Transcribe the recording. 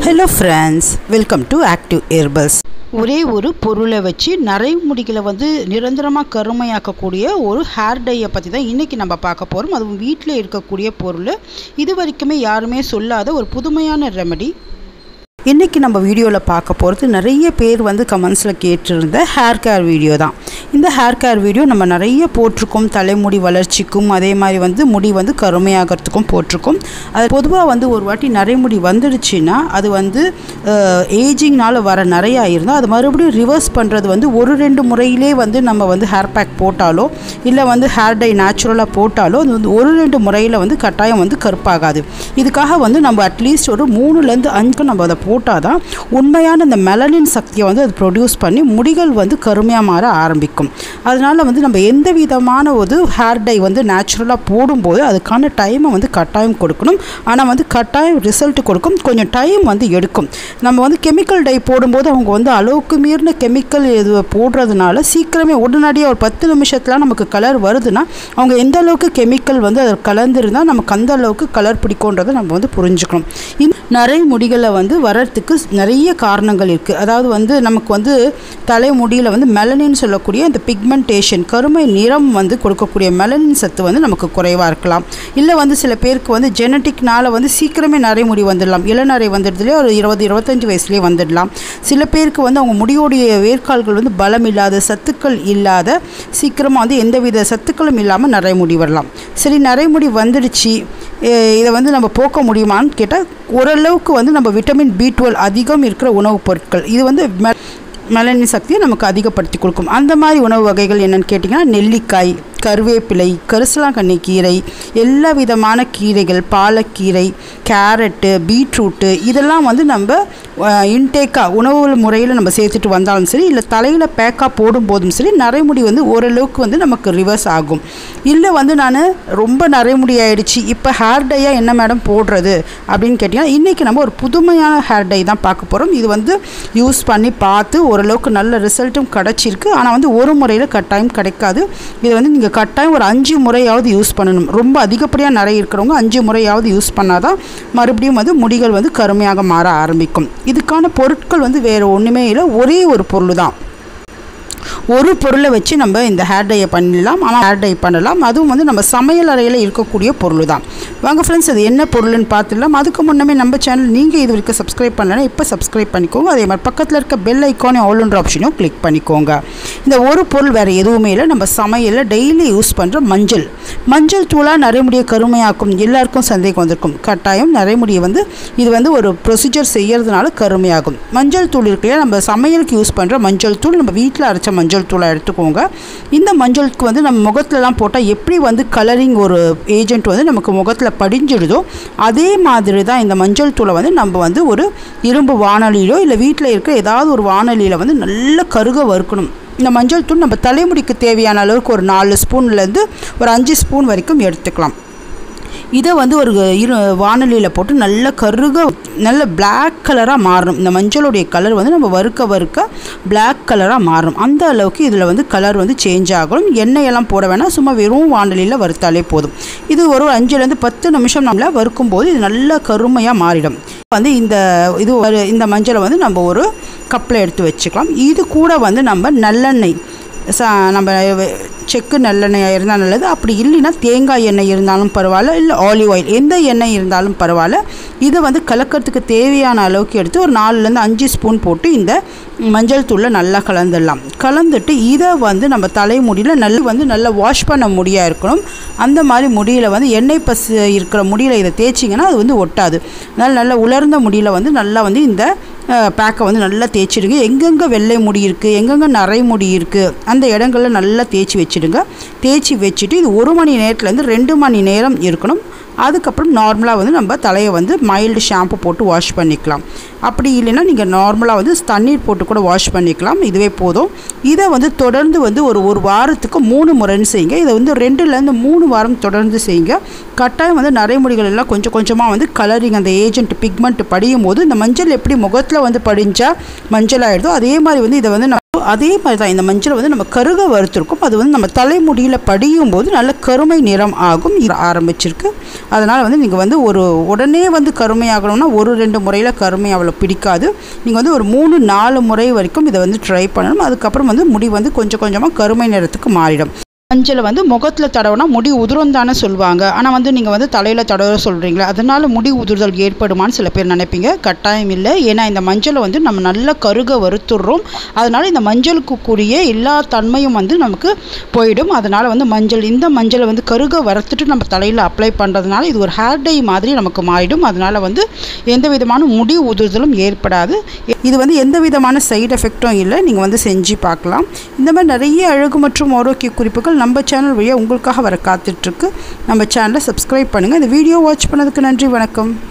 hello friends welcome to Active Airpulse ஒரே ஒரு பொருளை வச்சு நரைமுடிகளை வந்து நிரந்தரமாக கருமையாக்கக்கூடிய ஒரு ஹேர் டையை பற்றி தான் இன்றைக்கி நம்ம பார்க்க போகிறோம் அதுவும் வீட்டில் இருக்கக்கூடிய பொருள் இது வரைக்குமே யாருமே சொல்லாத ஒரு புதுமையான ரெமடி இன்றைக்கி நம்ம வீடியோவில் பார்க்க போகிறது நிறைய பேர் வந்து கமெண்ட்ஸில் கேட்டிருந்த ஹேர் கேர் வீடியோ தான் இந்த ஹேர் கேர் வீடியோ நம்ம நிறைய போட்டிருக்கோம் தலைமுடி வளர்ச்சிக்கும் அதே மாதிரி வந்து முடி வந்து கருமையாகிறதுக்கும் போட்டிருக்கோம் அது பொதுவாக வந்து ஒரு வாட்டி நரைமுடி வந்துடுச்சுன்னா அது வந்து ஏஜிங்னால் வர நிறையா இருந்தால் அது மறுபடியும் ரிவர்ஸ் பண்ணுறது வந்து ஒரு ரெண்டு முறையிலே வந்து நம்ம வந்து ஹேர் பேக் போட்டாலோ இல்லை வந்து ஹேர் டை நேச்சுரலாக போட்டாலோ அது வந்து ஒரு ரெண்டு முறையில் வந்து கட்டாயம் வந்து கருப்பாகாது இதுக்காக வந்து நம்ம அட்லீஸ்ட் ஒரு மூணுலேருந்து அஞ்சு நம்ம அதை போட்டால் தான் உண்மையான இந்த மெலனின் சக்தியை வந்து அது ப்ரொடியூஸ் பண்ணி முடிகள் வந்து கருமையாக மாற ஆரம்பிக்கும் அதனால் வந்து நம்ம எந்த விதமான ஒரு ஹேர் டை வந்து நேச்சுரலாக போடும்போது அதுக்கான டைமை வந்து கட்டாயம் கொடுக்கணும் ஆனால் வந்து கட்டாயம் ரிசல்ட் கொடுக்கும் கொஞ்சம் டைம் வந்து எடுக்கும் நம்ம வந்து கெமிக்கல் டை போடும்போது அவங்க வந்து அளவுக்கு மீறின கெமிக்கல் இது போடுறதுனால சீக்கிரமே உடனடியாக ஒரு பத்து நிமிஷத்தில் நமக்கு கலர் வருதுன்னா அவங்க எந்த அளவுக்கு கெமிக்கல் வந்து அதில் கலந்துருந்தால் நமக்கு அந்த அளவுக்கு கலர் பிடிக்குன்றதை நம்ம வந்து புரிஞ்சுக்கணும் இந்த நிறைய முடிகளை வந்து வரத்துக்கு நிறைய காரணங்கள் இருக்குது அதாவது வந்து நமக்கு வந்து தலைமுடியில் வந்து மெலனின்னு சொல்லக்கூடிய இந்த பிக்மெண்டேஷன் கருமை நிறம் வந்து கொடுக்கக்கூடிய மெலனின் சத்து வந்து நமக்கு குறைவாக இருக்கலாம் இல்லை வந்து சில பேருக்கு வந்து ஜெனட்டிக்னால வந்து சீக்கிரமே நரைமுடி வந்துடலாம் இளநரை வந்துடுதுலேயே ஒரு இருபது இருபத்தஞ்சி வயசுலேயே வந்துடலாம் சில பேருக்கு வந்து அவங்க முடியோடைய வேர்க்கால்கள் வந்து பலம் இல்லாத சத்துக்கள் இல்லாத சீக்கிரமாக வந்து எந்தவித சத்துக்களும் இல்லாமல் நரைமுடி வரலாம் சரி நரைமுடி வந்துடுச்சு இதை வந்து நம்ம போக்க முடியுமான்னு கேட்டால் ஓரளவுக்கு வந்து நம்ம விட்டமின் பி டுவெல் அதிகம் இருக்கிற உணவுப் பொருட்கள் இது வந்து மெ மெலனின் சக்தியை நமக்கு அதிகப்படுத்தி கொடுக்கும் அந்த மாதிரி உணவு வகைகள் என்னென்னு கேட்டிங்கன்னா நெல்லிக்காய் கருவேப்பிலை கரிசலாங்கண்ணி கீரை எல்லா விதமான கீரைகள் பாலக்கீரை கேரட்டு பீட்ரூட்டு இதெல்லாம் வந்து நம்ம இன்டேக்காக உணவு முறையில் நம்ம சேர்த்துட்டு வந்தாலும் சரி இல்லை தலையில் பேக்காக போடும்போதும் சரி நரைமுடி வந்து ஓரளவுக்கு வந்து நமக்கு ரிவர்ஸ் ஆகும் இல்லை வந்து நான் ரொம்ப நரைமுடி ஆயிடுச்சு இப்போ ஹேர் டையாக என்ன மேடம் போடுறது அப்படின்னு கேட்டிங்கன்னா இன்றைக்கி நம்ம ஒரு புதுமையான ஹேர் டை தான் பார்க்க போகிறோம் இது வந்து யூஸ் பண்ணி பார்த்து ஓரளவுக்கு நல்ல ரிசல்ட்டும் கிடச்சிருக்கு ஆனால் வந்து ஒரு முறையில் கட்டாயம் கிடைக்காது இது வந்து நீங்கள் கட்டாயம் ஒரு அஞ்சு முறையாவது யூஸ் பண்ணணும் ரொம்ப அதிகப்படியாக நிறைய இருக்கிறவங்க அஞ்சு முறையாவது யூஸ் பண்ணால் தான் மறுபடியும் வந்து முடிகள் வந்து கருமையாக மாற ஆரம்பிக்கும் இதுக்கான பொருட்கள் வந்து வேறு ஒன்றுமே இல்லை ஒரே ஒரு பொருள் தான் ஒரு பொருளை வச்சு நம்ம இந்த ஹேர் டையை பண்ணிடலாம் ஆனால் ஹேர் டை பண்ணலாம் அதுவும் வந்து நம்ம சமையல் அறையில் இருக்கக்கூடிய பொருள் தான் வாங்க ஃப்ரெண்ட்ஸ் அது என்ன பொருள்னு பார்த்துடலாம் அதுக்கு முன்னமே நம்ம சேனல் நீங்கள் இது வரைக்கும் சப்ஸ்கிரைப் பண்ணலன்னா இப்போ சப்ஸ்கிரைப் பண்ணிக்கோங்க அதே மாதிரி பக்கத்தில் இருக்க பெல் ஐக்கானே ஆல்ன்ற ஆப்ஷனையும் கிளிக் பண்ணிக்கோங்க இந்த ஒரு பொருள் வேறு எதுவுமே இல்லை நம்ம சமையலில் டெய்லி யூஸ் பண்ணுற மஞ்சள் மஞ்சள் தூளாக நரைமுடியை கருமையாக்கும் எல்லாருக்கும் சந்தேகம் வந்திருக்கும் கட்டாயம் நரைமுடியை வந்து இது வந்து ஒரு ப்ரொசீஜர் செய்கிறதுனால கருமையாகும் மஞ்சள் தூள் இருக்கு நம்ம சமையலுக்கு யூஸ் பண்ணுற மஞ்சள் தூள் நம்ம வீட்டில் அரைச்ச மஞ்சள் தூளை எடுத்துக்கோங்க இந்த மஞ்சளுக்கு வந்து நம்ம முகத்துலலாம் போட்டால் எப்படி வந்து கலரிங் ஒரு ஏஜென்ட் வந்து நமக்கு முகத்தில் படிஞ்சிடுதோ அதே மாதிரி தான் இந்த மஞ்சள் தூளை வந்து நம்ம வந்து ஒரு இரும்பு வானொலியிலோ இல்லை வீட்டில் இருக்கிற ஏதாவது ஒரு வானொலியில் வந்து நல்ல கருக வறுக்கணும் இந்த மஞ்சள் தூள் நம்ம தலைமுடிக்கு தேவையான அளவுக்கு ஒரு நாலு ஸ்பூன்லேருந்து ஒரு அஞ்சு ஸ்பூன் வரைக்கும் எடுத்துக்கலாம் இதை வந்து ஒரு இரு வானொலியில் போட்டு நல்ல கருக நல்ல பிளாக் கலராக மாறணும் இந்த மஞ்சளுடைய கலர் வந்து நம்ம வறுக்க வறுக்க பிளாக் கலராக மாறணும் அந்த அளவுக்கு இதில் வந்து கலர் வந்து சேஞ்ச் ஆகணும் எண்ணெயெல்லாம் போட வேணாம் சும்மா வெறும் வானொலியில் வறுத்தாலே போதும் இது ஒரு அஞ்சுலேருந்து பத்து நிமிஷம் நம்மள வறுக்கும் போது இது நல்ல கருமையாக மாறிடும் வந்து இந்த இது ஒரு இந்த மஞ்சளை வந்து நம்ம ஒரு கப்பில் எடுத்து வச்சுக்கலாம் இது கூட வந்து நம்ம நல்லெண்ணெய் ச நம்ம செக்கு நல்லெண்ணெய் இருந்தால் நல்லது அப்படி இல்லைன்னா தேங்காய் எண்ணெய் இருந்தாலும் பரவாயில்ல இல்லை ஆலிவ் ஆயில் எந்த எண்ணெய் இருந்தாலும் பரவாயில்ல இதை வந்து கலக்கிறதுக்கு தேவையான அளவுக்கு எடுத்து ஒரு நாலுலேருந்து அஞ்சு ஸ்பூன் போட்டு இந்த மஞ்சள் தூளில் நல்லா கலந்துடலாம் கலந்துட்டு இதை வந்து நம்ம தலைமுடியில் நல்ல வந்து நல்லா வாஷ் பண்ண முடியாக இருக்கணும் அந்த மாதிரி முடியில் வந்து எண்ணெய் பசு இருக்கிற முடியில் இதை தேய்ச்சிங்கன்னா அது வந்து ஒட்டாது அதனால் நல்லா உலர்ந்த முடியில் வந்து நல்லா வந்து இந்த பேக்கை வந்து நல்லா தேய்ச்சிடுங்க எங்கெங்கே வெள்ளை முடி இருக்குது எங்கெங்கே நரை முடி இருக்குது அந்த இடங்களில் நல்லா தேய்ச்சி வச்சுடுங்க தேய்ச்சி வச்சுட்டு இது ஒரு மணி நேரத்துலேருந்து ரெண்டு மணி நேரம் இருக்கணும் அதுக்கப்புறம் நார்மலாக வந்து நம்ம தலையை வந்து மைல்டு ஷாம்பு போட்டு வாஷ் பண்ணிக்கலாம் அப்படி இல்லைன்னா நீங்கள் நார்மலாக வந்து தண்ணீர் போட்டு கூட வாஷ் பண்ணிக்கலாம் இதுவே போதும் இதை வந்து தொடர்ந்து வந்து ஒரு ஒரு வாரத்துக்கு மூணு முறைன்னு செய்யுங்க இதை வந்து ரெண்டுலேருந்து மூணு வாரம் தொடர்ந்து செய்யுங்க கட்டாயம் வந்து நரைமுடிகள் எல்லாம் கொஞ்சம் கொஞ்சமாக வந்து கலரிங் அந்த ஏஜென்ட் பிக்மெண்ட் படியும் போது இந்த மஞ்சள் எப்படி முகத்தில் வந்து படிஞ்சால் மஞ்சள் ஆகிடுதோ அதே மாதிரி வந்து இதை வந்து நம்ம அதே மாதிரி தான் இந்த மஞ்சள் வந்து நம்ம கருக வறுத்துருக்கோம் அது வந்து நம்ம தலைமுடியில் படியும் போது நல்ல கருமை நிறம் ஆகும் இது ஆரம்பிச்சிருக்கு அதனால் வந்து நீங்கள் வந்து ஒரு உடனே வந்து கருமையாகணும்னா ஒரு ரெண்டு முறையில் கருமை அவ்வளோ பிடிக்காது நீங்கள் வந்து ஒரு மூணு நாலு முறை வரைக்கும் இதை வந்து ட்ரை பண்ணணும் அதுக்கப்புறம் வந்து முடி வந்து கொஞ்சம் கொஞ்சமாக கருமை நிறத்துக்கு மாறிடும் மஞ்சளை வந்து முகத்தில் தடவினா முடி உதிரும் தானே சொல்லுவாங்க ஆனால் வந்து நீங்கள் வந்து தலையில் தடவ சொல்கிறீங்களா அதனால் முடி உதிர்தல் ஏற்படுமான்னு சில பேர் நினைப்பீங்க கட்டாயம் இல்லை ஏன்னா இந்த மஞ்சளை வந்து நம்ம நல்லா கருக வறுத்துடுறோம் அதனால் இந்த மஞ்சளுக்கு கூடிய எல்லா தன்மையும் வந்து நமக்கு போயிடும் அதனால் வந்து மஞ்சள் இந்த மஞ்சளை வந்து கருக வறுத்துட்டு நம்ம தலையில் அப்ளை பண்ணுறதுனால இது ஒரு ஹேர் டை மாதிரி நமக்கு மாறிடும் அதனால் வந்து எந்த விதமான முடி உதிர்தலும் ஏற்படாது இது வந்து எந்த விதமான சைடு எஃபெக்டும் இல்லை நீங்கள் வந்து செஞ்சு பார்க்கலாம் இந்த மாதிரி நிறைய அழகு மற்றும் ஆரோக்கிய குறிப்புகள் நம்ம சேனல் வழியாக உங்களுக்காக வர காத்துட்ருக்கு நம்ம சேனலை சப்ஸ்கிரைப் பண்ணுங்கள் இந்த வீடியோ வாட்ச் பண்ணதுக்கு நன்றி வணக்கம்